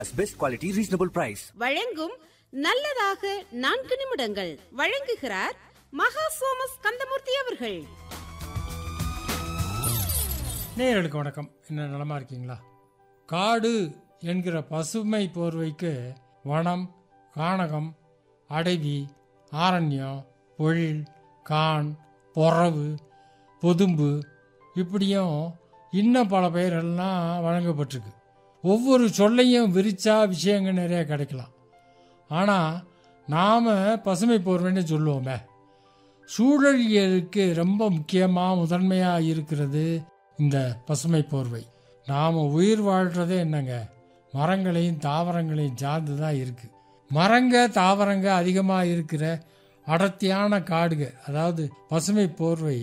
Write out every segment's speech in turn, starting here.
best quality reasonable price வழங்கும் நல்லதாக நான்கு நிமிடங்கள் வழங்குகிறார் மகா சோமஸ் கந்தமூர்த்தி அவர்கள் நேயர்களுக்கு வணக்கம் என்ன நலமா இருக்கீங்களா காடு என்கிற பசுமை போர்வைக்கு வனம் கானகம் அடவி ஆரண்யம் பொழில் கான் பொறவு பொதும்பு இப்படியும் இன்னும் பல பெயரெல்லாம் வழங்கப்பட்டிருக்கு ஒவ்வொரு சொல்லையும் விரிச்சா விஷயங்கள் நிறைய கிடைக்கலாம் ஆனால் நாம் பசுமை போர்வைன்னு சொல்லுவோமே சூழலியலுக்கு ரொம்ப முக்கியமாக முதன்மையாக இருக்கிறது இந்த பசுமை போர்வை நாம் உயிர் வாழ்கிறதே என்னங்க மரங்களையும் தாவரங்களையும் சார்ந்து தான் இருக்குது மரங்க தாவரங்க அதிகமாக இருக்கிற அடர்த்தியான காடுக அதாவது பசுமை போர்வை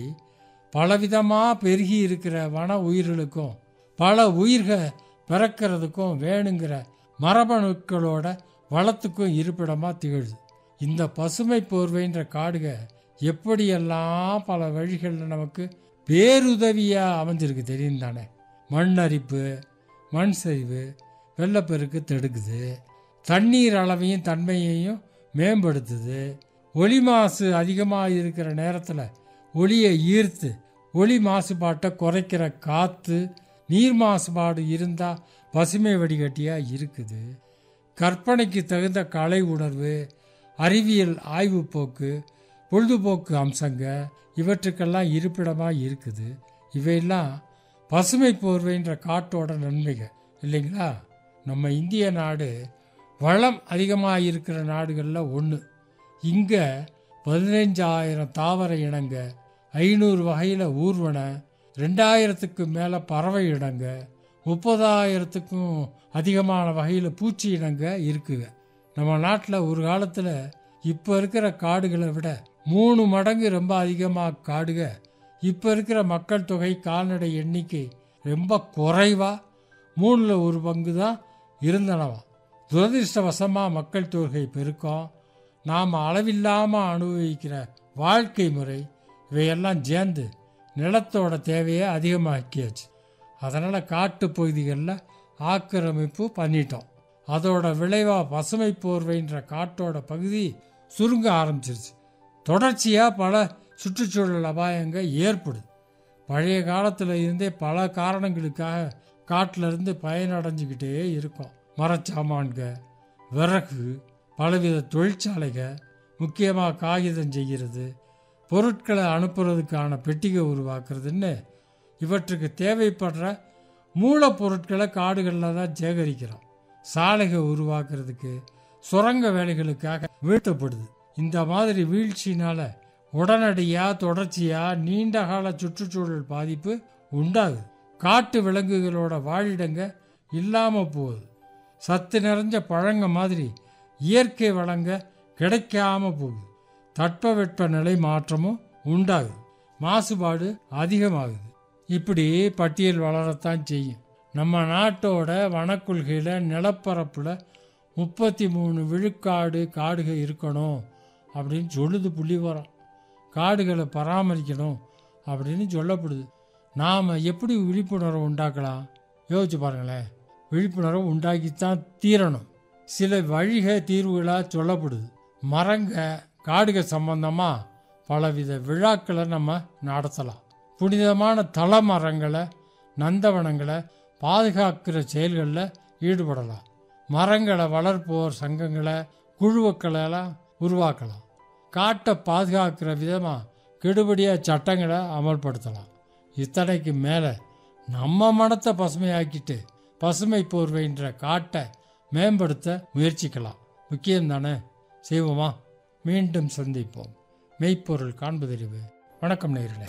பலவிதமாக பெருகி இருக்கிற வன உயிர்களுக்கும் பல உயிர்கள் பிறக்கிறதுக்கும் வேணுங்கிற மரபணுக்களோட வளத்துக்கும் இருப்பிடமாக திகழுது இந்த பசுமை போர்வைன்ற காடுக எப்படியெல்லாம் பல வழிகளில் நமக்கு பேருதவியாக அமைஞ்சிருக்கு தெரியும் தானே மண் அரிப்பு மண் சரிவு வெள்ளப்பெருக்கு தடுக்குது தண்ணீர் அளவையும் தன்மையையும் மேம்படுத்துது ஒளி மாசு அதிகமாக இருக்கிற நேரத்தில் ஒளியை ஈர்த்து ஒளி மாசுபாட்டை குறைக்கிற காற்று நீர் மாசுபாடு இருந்தால் பசுமை வடிகட்டியாக இருக்குது கற்பனைக்கு தகுந்த கலை உணர்வு அறிவியல் ஆய்வு போக்கு பொழுதுபோக்கு அம்சங்க இவற்றுக்கெல்லாம் இருப்பிடமாக இருக்குது இவையெல்லாம் பசுமை போர்வைன்ற காட்டோட நன்மைகள் இல்லைங்களா நம்ம இந்திய நாடு வளம் அதிகமாக இருக்கிற நாடுகளில் ஒன்று இங்கே பதினைஞ்சாயிரம் தாவர இனங்க ஐநூறு வகையில் ஊர்வன ரெண்டாயிரத்துக்கு மேலே பறவை இனங்க முப்பதாயிரத்துக்கும் அதிகமான வகையில் பூச்சி இனங்க இருக்குங்க நம்ம நாட்டில் ஒரு காலத்தில் இப்போ இருக்கிற காடுகளை விட மூணு மடங்கு ரொம்ப அதிகமாக காடுக இப்போ இருக்கிற மக்கள் தொகை கால்நடை எண்ணிக்கை ரொம்ப குறைவா மூணில் ஒரு பங்கு தான் இருந்தனவா துரதிருஷ்டவசமாக மக்கள் தொகை பெருக்கம் நாம் அளவில்லாமல் அனுபவிக்கிற வாழ்க்கை முறை இவையெல்லாம் சேர்ந்து நிலத்தோட தேவையை அதிகமாக்கியாச்சு அதனால் காட்டு பகுதிகளில் ஆக்கிரமிப்பு பண்ணிட்டோம் அதோட விளைவாக பசுமை போர்வைன்ற காட்டோட பகுதி சுருங்க ஆரம்பிச்சிருச்சு தொடர்ச்சியாக பல சுற்றுச்சூழல் அபாயங்கள் ஏற்படுது பழைய காலத்தில் இருந்தே பல காரணங்களுக்காக காட்டில் இருந்து பயனடைஞ்சுக்கிட்டே இருக்கோம் மரச்சாமான்க விறகு பலவித தொழிற்சாலைக முக்கியமாக காகிதம் செய்கிறது பொருட்களை அனுப்புறதுக்கான பெட்டிகை உருவாக்குறதுன்னு இவற்றுக்கு தேவைப்படுற மூலப்பொருட்களை காடுகளில் தான் சேகரிக்கிறோம் சாலைகள் உருவாக்குறதுக்கு சுரங்க வேலைகளுக்காக வீழ்த்தப்படுது இந்த மாதிரி வீழ்ச்சினால உடனடியாக தொடர்ச்சியாக நீண்ட கால சுற்றுச்சூழல் பாதிப்பு உண்டாகுது காட்டு விலங்குகளோட வாழிடங்க இல்லாமல் போகுது சத்து நிறைஞ்ச பழங்க மாதிரி இயற்கை வளங்க கிடைக்காம போகுது தட்பவெட்ப நிலை மாற்றமும் உண்டாகுது மாசுபாடு அதிகமாகுது இப்படி பட்டியல் வளரத்தான் செய்யும் நம்ம நாட்டோட வனக்கொள்கையில் நிலப்பரப்பில் முப்பத்தி மூணு விழுக்காடு காடுகள் இருக்கணும் அப்படின்னு சொல்லுது புள்ளி வரோம் காடுகளை பராமரிக்கணும் அப்படின்னு சொல்லப்படுது நாம் எப்படி விழிப்புணர்வு உண்டாக்கலாம் யோசிச்சு பாருங்களேன் விழிப்புணர்வு உண்டாக்கித்தான் தீரணும் சில வழிக தீர்வுகளாக சொல்லப்படுது மரங்க காடுக சம்பந்தமாக பலவித விழாக்களை நம்ம நடத்தலாம் புனிதமான தல மரங்களை நந்தவனங்களை பாதுகாக்கிற செயல்களில் ஈடுபடலாம் மரங்களை வளர்ப்போர் சங்கங்களை குழுக்களை எல்லாம் உருவாக்கலாம் காட்டை பாதுகாக்கிற விதமாக கெடுபடியாக சட்டங்களை அமல்படுத்தலாம் இத்தனைக்கு மேலே நம்ம மனத்தை பசுமையாக்கிட்டு பசுமை போர்வைன்ற காட்டை மேம்படுத்த முயற்சிக்கலாம் முக்கியம் தானே செய்வோமா மீண்டும் சந்திப்போம் மெய்ப்பொருள் காண்பதறிவு வணக்கம் நேர்களே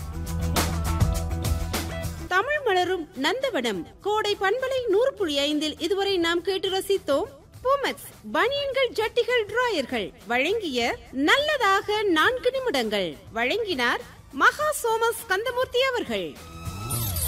தமிழ் மலரும் நந்தவனம் கோடை பண்பலை நூறு புள்ளி ஐந்தில் இதுவரை நாம் கேட்டு ரசித்தோம் பூமெக்ஸ் பனியன்கள் ஜட்டிகள் டிராயர்கள் வழங்கிய நல்லதாக நான்கு நிமிடங்கள் வழங்கினார் மகா சோமஸ் கந்தமூர்த்தி அவர்கள்